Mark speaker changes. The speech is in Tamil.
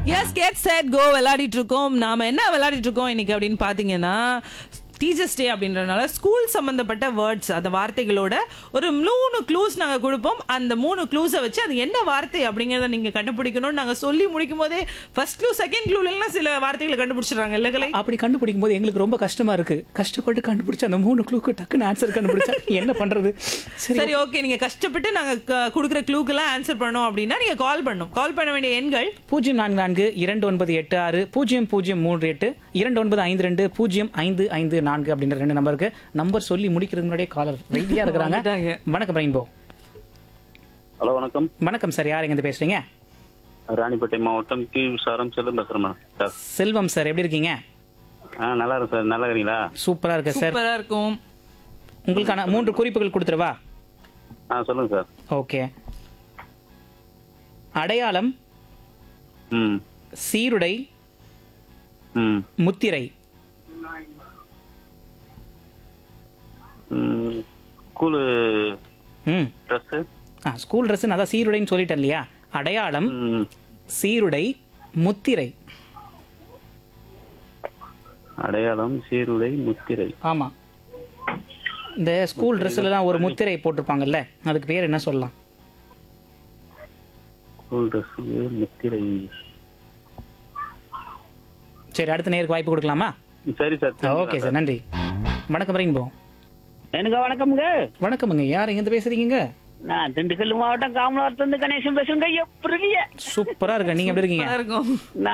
Speaker 1: எஸ் கெட் செட் கோ விளையாடிட்டு இருக்கோம் நாம என்ன விளையாடிட்டு இருக்கோம் இன்னைக்கு அப்படின்னு பாத்தீங்கன்னா டீச்சர்ஸ் டே அப்படின்றனால ஸ்கூல் சம்பந்தப்பட்ட வேர்ட்ஸ் அந்த வார்த்தைகளோட ஒரு மூணு க்ளூஸ் நாங்க கொடுப்போம் அந்த மூணு க்ளூஸை வச்சு அது என்ன வார்த்தை அப்படிங்கறத நீங்க கண்டுபிடிக்கணும்னு நாங்க சொல்லி முடிக்கும் போதே ஃபர்ஸ்ட் க்ளூ செகண்ட் க்ளூலாம் சில வார்த்தைகளை கண்டுபிடிச்சிடுறாங்க இல்ல கலை
Speaker 2: அப்படி கண்டுபிடிக்கும் போது எங்களுக்கு ரொம்ப கஷ்டமா இருக்கு கஷ்டப்பட்டு கண்டுபிடிச்ச அந்த மூணு க்ளூக்கு டக்குன்னு ஆன்சர் கண்டுபிடிச்சா என்ன பண்றது சரி
Speaker 1: சரி ஓகே நீங்க கஷ்டப்பட்டு நாங்க க- கொடுக்குற க்ளூக்கெல்லாம் ஆன்சர் பண்ணோம் அப்படின்னா நீங்க கால் பண்ணும் கால் பண்ண வேண்டிய எண்கள்
Speaker 2: பூஜ்ஜியம் நான்கு நான்கு இரண்டு ஒன்பது எட்டு ஆறு பூஜ்ஜியம் பூஜ்ஜியம் மூன்று எட்டு இரண்டு ஒன்பது ஐந்து ரெண்டு பூஜ்ஜியம் ஐந்து ஐந்து நான்கு அப்படின்ற ரெண்டு நம்பருக்கு நம்பர் சொல்லி முடிக்கிறதுக்கு முன்னாடியே காலர் ரெடியா இருக்கிறாங்க
Speaker 1: வந்துட்டாங்க.
Speaker 2: வணக்கம் ரெயின்போ
Speaker 3: ஹலோ வணக்கம்
Speaker 2: வணக்கம் சார் யார் எங்க பேசுறீங்க
Speaker 3: ராணிப்பேட்டை மாவட்டம் கி விசாரம் செல்லும் பேசுறேன் மேடம் சார்
Speaker 2: செல்வம் சார் எப்படி இருக்கீங்க
Speaker 3: ஆ நல்லா இருக்கு சார் நல்லா இருக்கீங்களா
Speaker 2: சூப்பரா இருக்கு சார்
Speaker 1: சூப்பரா இருக்கும்
Speaker 2: உங்களுக்கான மூன்று குறிப்புகள் கொடுத்துருவா
Speaker 3: ஆ சொல்லுங்க சார்
Speaker 2: ஓகே அடையாளம்
Speaker 3: ம்
Speaker 2: சீருடை
Speaker 3: ம்
Speaker 2: முத்திரை
Speaker 3: ம் ஸ்கூலு
Speaker 2: ம்
Speaker 3: ட்ரெஸ்ஸு
Speaker 2: ஆ ஸ்கூல் ட்ரெஸ் அதான் சீருடைன்னு சொல்லிட்டேன் இல்லையா அடையாளம்
Speaker 3: ம்
Speaker 2: சீருடை முத்திரை
Speaker 3: அடையாளம் சீருடை முத்திரை
Speaker 2: ஆமா இந்த ஸ்கூல் ட்ரெஸ்லலாம் ஒரு முத்திரை போட்டிருப்பாங்கல்ல அதுக்கு பேர் என்ன சொல்லலாம்
Speaker 3: ஸ்கூல் ட்ரெஸ்ஸு முத்திரை
Speaker 2: சரி அடுத்த நேருக்கு வாய்ப்பு கொடுக்கலாமா
Speaker 3: சரி சார்
Speaker 2: ஓகே சார் நன்றி வணக்கம் ரெயின்போ
Speaker 4: எனக்கு வணக்கம்ங்க
Speaker 2: வணக்கமுங்க யார் எங்க பேசுறீங்க
Speaker 4: நான் திண்டுக்கல் மாவட்டம் காமலாத்துல இருந்து கணேசன் பேசுறேங்க எப்படி
Speaker 2: சூப்பரா இருக்க நீங்க எப்படி இருக்கீங்க
Speaker 1: சூப்பரா இருக்கும்
Speaker 4: நான்